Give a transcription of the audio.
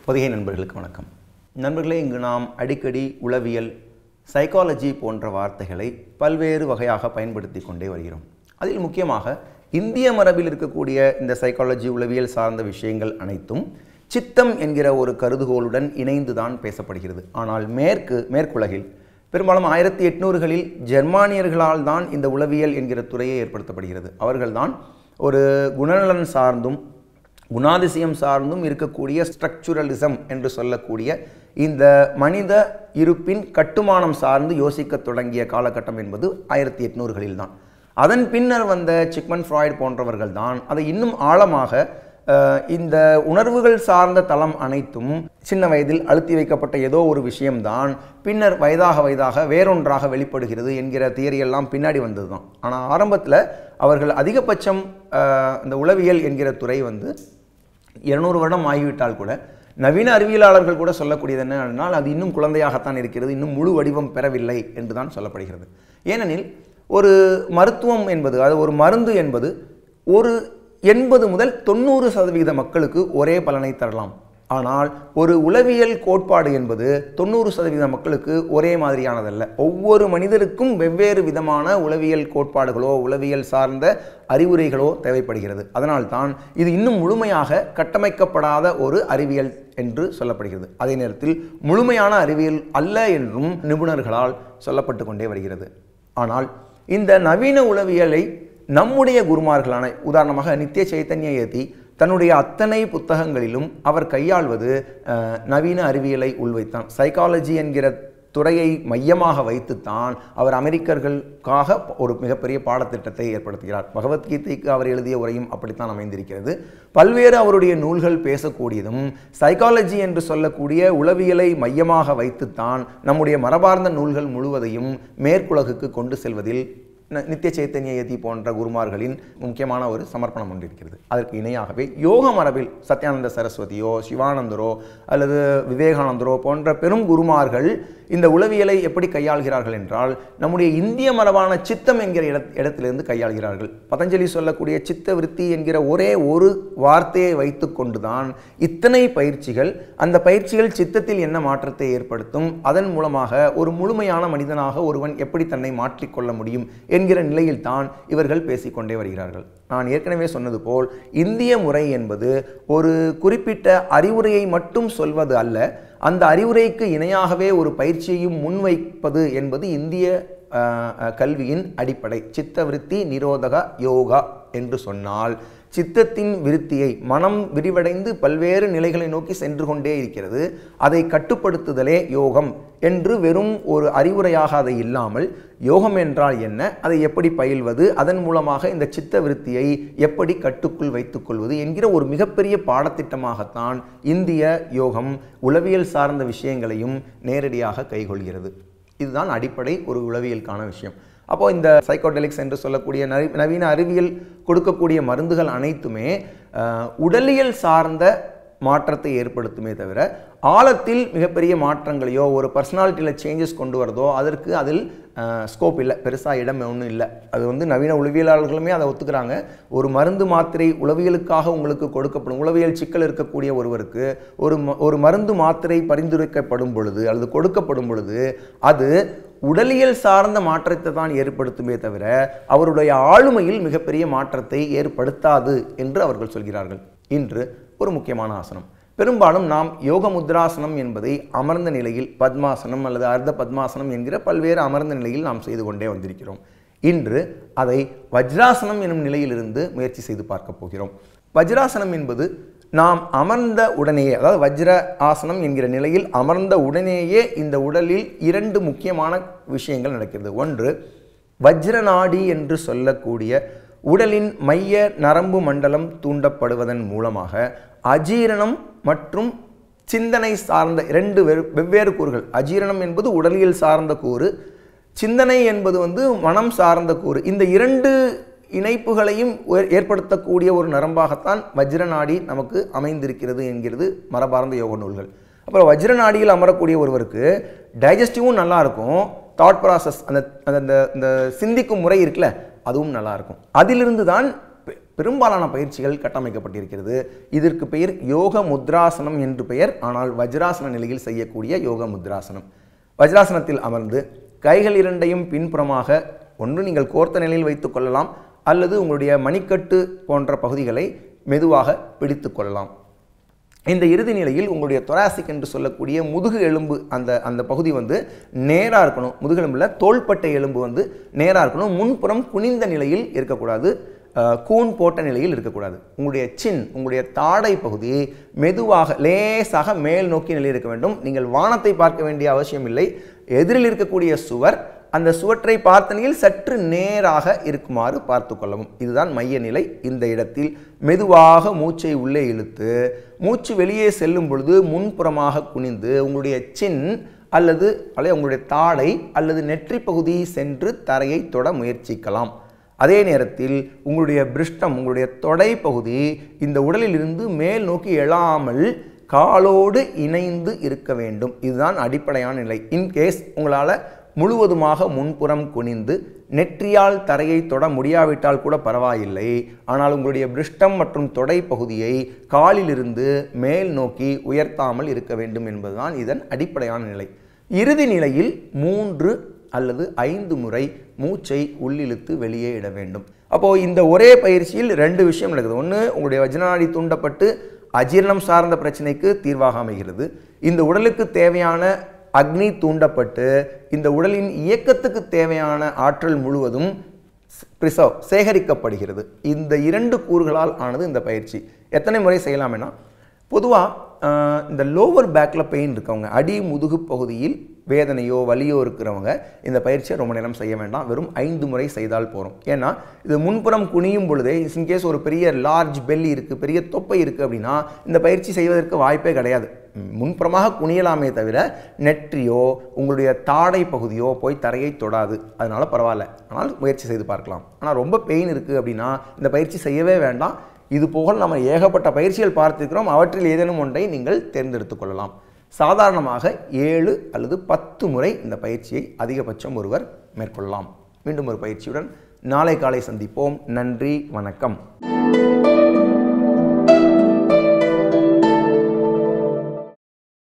பொதிகை நண்பர்களுக்கு வணக்கம் நண்பர்களே இங்கு நாம் அடிக்கடி உளவியல் சைக்காலஜி போன்ற வார்த்தைகளை பல்வேறு வகையாக பயன்படுத்தி கொண்டே வருகிறோம் அதில் முக்கியமாக இந்திய மரபில் இருக்கக்கூடிய இந்த சைக்காலஜி உளவியல் சார்ந்த விஷயங்கள் அனைத்தும் சித்தம் என்கிற ஒரு கருதுகோளுடன் இணைந்துதான் பேசப்படுகிறது ஆனால் மேற்கு மேற்குலகில் பெரும்பாலும் ஆயிரத்தி எட்நூறுகளில் ஜெர்மானியர்களால் தான் இந்த உளவியல் என்கிற துறையை ஏற்படுத்தப்படுகிறது அவர்கள்தான் ஒரு குணநலன் சார்ந்தும் குணாதிசயம் சார்ந்தும் இருக்கக்கூடிய ஸ்ட்ரக்சுரலிசம் என்று சொல்லக்கூடிய இந்த மனித இருப்பின் கட்டுமானம் சார்ந்து யோசிக்க தொடங்கிய காலகட்டம் என்பது ஆயிரத்தி எட்நூறுகளில் தான் அதன் பின்னர் வந்த சிக்மன் ஃப்ராய்ட் போன்றவர்கள் தான் அதை இன்னும் ஆழமாக அஹ், இந்த உணர்வுகள் சார்ந்த தளம் அனைத்தும் சின்ன வயதில் அழுத்தி வைக்கப்பட்ட ஏதோ ஒரு விஷயம்தான் பின்னர் வயதாக வயதாக வேறொன்றாக வெளிப்படுகிறது என்கிற தியரி எல்லாம் பின்னாடி வந்தது தான் ஆனால் ஆரம்பத்தில் அவர்கள் அதிகபட்சம் அஹ், இந்த உளவியல் என்கிற துறை வந்து இருநூறு வருடம் ஆகிவிட்டால் கூட நவீன அறிவியலாளர்கள் கூட சொல்லக்கூடியது என்னன்னா அது இன்னும் குழந்தையாகத்தான் இருக்கிறது இன்னும் முழு வடிவம் பெறவில்லை என்று தான் சொல்லப்படுகிறது ஏனெனில் ஒரு மருத்துவம் என்பது அது ஒரு மருந்து என்பது ஒரு எண்பது முதல் தொண்ணூறு சதவீத மக்களுக்கு ஒரே பலனை தரலாம் ஆனால் ஒரு உளவியல் கோட்பாடு என்பது தொண்ணூறு சதவீத மக்களுக்கு ஒரே மாதிரியானதல்ல ஒவ்வொரு மனிதருக்கும் வெவ்வேறு விதமான உளவியல் கோட்பாடுகளோ உளவியல் சார்ந்த அறிவுரைகளோ தேவைப்படுகிறது அதனால்தான் இது இன்னும் முழுமையாக கட்டமைக்கப்படாத ஒரு அறிவியல் என்று சொல்லப்படுகிறது அதே நேரத்தில் முழுமையான அறிவியல் அல்ல என்றும் நிபுணர்களால் சொல்லப்பட்டு கொண்டே வருகிறது ஆனால் இந்த நவீன உளவியலை நம்முடைய குருமார்களான உதாரணமாக நித்திய சைத்தன்ய ஏதி தன்னுடைய அத்தனை புத்தகங்களிலும் அவர் கையாள்வது அஹ், நவீன அறிவியலை உள்வைத்தான் சைக்காலஜி என்கிற துறையை மையமாக வைத்துத்தான் அவர் அமெரிக்கர்களுக்காக ஒரு மிகப்பெரிய பாடத்திட்டத்தை ஏற்படுத்துகிறார் பகவத்கீதைக்கு அவர் எழுதிய உரையும் அப்படித்தான் அமைந்திருக்கிறது பல்வேறு அவருடைய நூல்கள் பேசக்கூடியதும் சைக்காலஜி என்று சொல்லக்கூடிய உளவியலை மையமாக வைத்துத்தான் நம்முடைய மரபார்ந்த நூல்கள் முழுவதையும் மேற்குலகுக்கு கொண்டு செல்வதில் ந- நித்திய சைத்தன்ய யதி போன்ற குருமார்களின் முக்கியமான ஒரு சமர்ப்பணம் ஒன்று இருக்கிறது அதற்கு இணையாகவே யோக மரபில் சத்யானந்த சரஸ்வதியோ சிவானந்தரோ அல்லது விவேகானந்தரோ போன்ற பெரும் குருமார்கள் இந்த உளவியலை எப்படி கையாள்கிறார்கள் என்றால் நம்முடைய இந்திய மரபான சித்தம் என்கிற இட இடத்திலிருந்து கையாள்கிறார்கள் பதஞ்சலி சொல்லக்கூடிய சித்த விருத்தி என்கிற ஒரே ஒரு வார்த்தையை வைத்துக்கொண்டுதான் இத்தனை பயிற்சிகள் அந்த பயிற்சிகள் சித்தத்தில் என்ன மாற்றத்தை ஏற்படுத்தும் அதன் மூலமாக ஒரு முழுமையான மனிதனாக ஒருவன் எப்படி தன்னை மாற்றிக்கொள்ள முடியும் என்கிற நிலையில்தான் இவர்கள் பேசிக்கொண்டே வருகிறார்கள் நான் ஏற்கனவே சொன்னது போல் இந்திய முறை என்பது ஒரு குறிப்பிட்ட அறிவுரையை மட்டும் சொல்வது அல்ல அந்த அறிவுரைக்கு இணையாகவே ஒரு பயிற்சியையும் முன்வைப்பது என்பது இந்திய அஹ், அஹ், கல்வியின் அடிப்படை சித்த விருத்தி நிரோதக யோகா என்று சொன்னால் சித்தத்தின் விருத்தியை மனம் விரிவடைந்து பல்வேறு நிலைகளை நோக்கி சென்று கொண்டே இருக்கிறது அதை கட்டுப்படுத்துதலே யோகம் என்று வெறும் ஒரு அறிவுரையாக அதை இல்லாமல் யோகம் என்றால் என்ன அதை எப்படி பயில்வது அதன் மூலமாக இந்த சித்த விருத்தியை எப்படி கட்டுக்குள் வைத்துக்கொள்வது என்கிற ஒரு மிகப்பெரிய பாடத்திட்டமாகத்தான் இந்திய யோகம் உளவியல் சார்ந்த விஷயங்களையும் நேரடியாக கைகொள்கிறது இதுதான் அடிப்படை ஒரு உளவியலுக்கான விஷயம் அப்போ இந்த சைக்கோடெலிக்ஸ் என்று சொல்லக்கூடிய நவி- நவீன அறிவியல் கொடுக்கக்கூடிய மருந்துகள் அனைத்துமே அஹ், உடலியல் சார்ந்த மாற்றத்தை ஏற்படுத்துமே தவிர ஆழத்தில் மிகப்பெரிய மாற்றங்களையோ ஒரு பர்சனாலிட்டியில் சேஞ்சஸ் கொண்டு வரதோ அதற்கு அதில் ஸ்கோப் இல்லை பெருசாக இடம் ஒன்றும் இல்லை அது வந்து நவீன உளவியலாளர்களுமே அதை ஒத்துக்கிறாங்க ஒரு மருந்து மாத்திரை உளவியலுக்காக உங்களுக்கு கொடுக்கப்படும் உளவியல் சிக்கல் இருக்கக்கூடிய ஒருவருக்கு ஒரு ம- ஒரு மருந்து மாத்திரை பரிந்துரைக்கப்படும் பொழுது அல்லது கொடுக்கப்படும் பொழுது அது உடலியல் சார்ந்த மாற்றத்தை தான் ஏற்படுத்துமே தவிர அவருடைய ஆளுமையில் மிகப்பெரிய மாற்றத்தை ஏற்படுத்தாது என்று அவர்கள் சொல்கிறார்கள் இன்று ஒரு முக்கியமான ஆசனம் பெரும்பாலும் நாம் யோக முத்ராசனம் என்பதை அமர்ந்த நிலையில் பத்மாசனம் அல்லது அர்த்த பத்மாசனம் என்கிற பல்வேறு அமர்ந்த நிலையில் நாம் செய்து கொண்டே வந்திருக்கிறோம் இன்று அதை வஜ்ராசனம் எனும் நிலையிலிருந்து முயற்சி செய்து பார்க்க போகிறோம் வஜ்ராசனம் என்பது நாம் அமர்ந்த உடனேயே அதாவது வஜ்ர ஆசனம் என்கிற நிலையில் அமர்ந்த உடனேயே இந்த உடலில் இரண்டு முக்கியமான விஷயங்கள் நடக்கிறது ஒன்று வஜ்ரநாடி என்று சொல்லக்கூடிய உடலின் மைய நரம்பு மண்டலம் தூண்டப்படுவதன் மூலமாக அஜீரணம் மற்றும் சிந்தனை சார்ந்த இரண்டு வெறு- வெவ்வேறு கூறுகள் அஜீரணம் என்பது உடலியல் சார்ந்த கூறு சிந்தனை என்பது வந்து மனம் சார்ந்த கூறு இந்த இரண்டு இணைப்புகளையும் ஏ- ஏற்படுத்தக்கூடிய ஒரு நரம்பாகத்தான் வஜ்ரநாடி நமக்கு அமைந்திருக்கிறது என்கிறது மரபார்ந்த யோக நூல்கள் அப்புறம் வஜ்ரநாடியில் அமரக்கூடிய ஒருவருக்கு டைஜஸ்டிவும் நல்லா இருக்கும் தாட் ப்ராசஸ் அந்த அந்த- அந்த இந்த சிந்திக்கும் முறை இருக்குல்ல அதுவும் நல்லா இருக்கும் அதிலிருந்து தான் பெ- பெரும்பாலான பயிற்சிகள் கட்டமைக்கப்பட்டிருக்கிறது இதற்கு பெயர் யோக முத்ராசனம் என்று பெயர் ஆனால் வஜ்ராசன நிலையில் செய்யக்கூடிய யோக முத்ராசனம் வஜ்ராசனத்தில் அமர்ந்து கைகள் இரண்டையும் பின்புறமாக ஒன்று நீங்கள் கோர்த்த நிலையில் வைத்துக் கொள்ளலாம் அல்லது உங்களுடைய மணிக்கட்டு போன்ற பகுதிகளை மெதுவாக பிடித்து கொள்ளலாம் இந்த இறுதி நிலையில் உங்களுடைய தொராசிக் என்று சொல்லக்கூடிய முதுகு எலும்பு அந்த அந்த பகுதி வந்து நேராக இருக்கணும் முதுகெலும்பில் தோள்பட்டை எலும்பு வந்து நேராக இருக்கணும் முன்புறம் குனிந்த நிலையில் இருக்கக்கூடாது அஹ், கூன் போட்ட நிலையில் இருக்கக்கூடாது உங்களுடைய சின் உங்களுடைய தாடை பகுதி மெதுவாக லேசாக மேல் நோக்கி நிலையில் இருக்க வேண்டும் நீங்கள் வானத்தை பார்க்க வேண்டிய அவசியம் இல்லை எதிரில் இருக்கக்கூடிய சுவர் அந்த சுவற்றை பார்த்த நிலையில் சற்று நேராக இருக்குமாறு பார்த்து கொள்ளவும் இதுதான் மைய நிலை இந்த இடத்தில் மெதுவாக மூச்சை உள்ளே இழுத்து மூச்சு வெளியே செல்லும் பொழுது முன்புறமாக குனிந்து உங்களுடைய சின் அல்லது அல்லது உங்களுடைய தாடை அல்லது நெற்றி பகுதி சென்று தரையை தொட முயற்சிக்கலாம் அதே நேரத்தில் உங்களுடைய பிருஷ்டம் உங்களுடைய தொடை பகுதி இந்த உடலிலிருந்து மேல் நோக்கி எழாமல் காலோடு இணைந்து இருக்க வேண்டும் இதுதான் அடிப்படையான நிலை இன்கேஸ் உங்களால் முழுவதுமாக முன்புறம் குனிந்து நெற்றியால் தரையை தொட முடியாவிட்டால் கூட பரவாயில்லை ஆனால் உங்களுடைய பிருஷ்டம் மற்றும் தொடை பகுதியை காலிலிருந்து மேல் நோக்கி உயர்த்தாமல் இருக்க வேண்டும் என்பதுதான் இதன் அடிப்படையான நிலை இறுதி நிலையில் மூன்று அல்லது ஐந்து முறை மூச்சை உள்ளிழுத்து வெளியே இட வேண்டும் அப்போ இந்த ஒரே பயிற்சியில் ரெண்டு விஷயம் நடக்குது ஒன்று உங்களுடைய வஜ்ரநாடி தூண்டப்பட்டு அஜீரணம் சார்ந்த பிரச்சனைக்கு தீர்வாக அமைகிறது இந்த உடலுக்கு தேவையான அக்னி தூண்டப்பட்டு இந்த உடலின் இயக்கத்துக்கு தேவையான ஆற்றல் முழுவதும் ப்ரிசர்வ் சேகரிக்கப்படுகிறது இந்த இரண்டு கூறுகளால் ஆனது இந்த பயிற்சி எத்தனை முறை செய்யலாம்னா பொதுவாக இந்த லோவர் பேக்கில் பெயின் இருக்கவங்க அடி முதுகு பகுதியில் வேதனையோ வலியோ இருக்கிறவங்க இந்த பயிற்சியை ரொம்ப நேரம் செய்ய வேண்டாம் வெறும் ஐந்து முறை செய்தால் போதும் ஏன்னா இது முன்புறம் குனியும் பொழுதே இன்கேஸ் ஒரு பெரிய லார்ஜ் பெல்லி இருக்குது பெரிய தொப்பை இருக்குது அப்படின்னா இந்த பயிற்சி செய்வதற்கு வாய்ப்பே கிடையாது ம், முன்புறமாக குனியலாமே தவிர நெற்றியோ உங்களுடைய தாடை பகுதியோ போய் தரையை தொடாது அதனால பரவாயில்ல ஆனால் முயற்சி செய்து பார்க்கலாம் ஆனால் ரொம்ப பெயின் இருக்குது அப்படின்னா இந்த பயிற்சி செய்யவே வேண்டாம் இது போக நம்ம ஏகப்பட்ட பயிற்சிகள் பார்த்திருக்கிறோம் அவற்றில் ஏதேனும் ஒன்றை நீங்கள் தேர்ந்தெடுத்துக் கொள்ளலாம் சாதாரணமாக ஏழு அல்லது பத்து முறை இந்த பயிற்சியை அதிகபட்சம் ஒருவர் மேற்கொள்ளலாம் மீண்டும் ஒரு பயிற்சியுடன் நாளை காலை சந்திப்போம் நன்றி வணக்கம்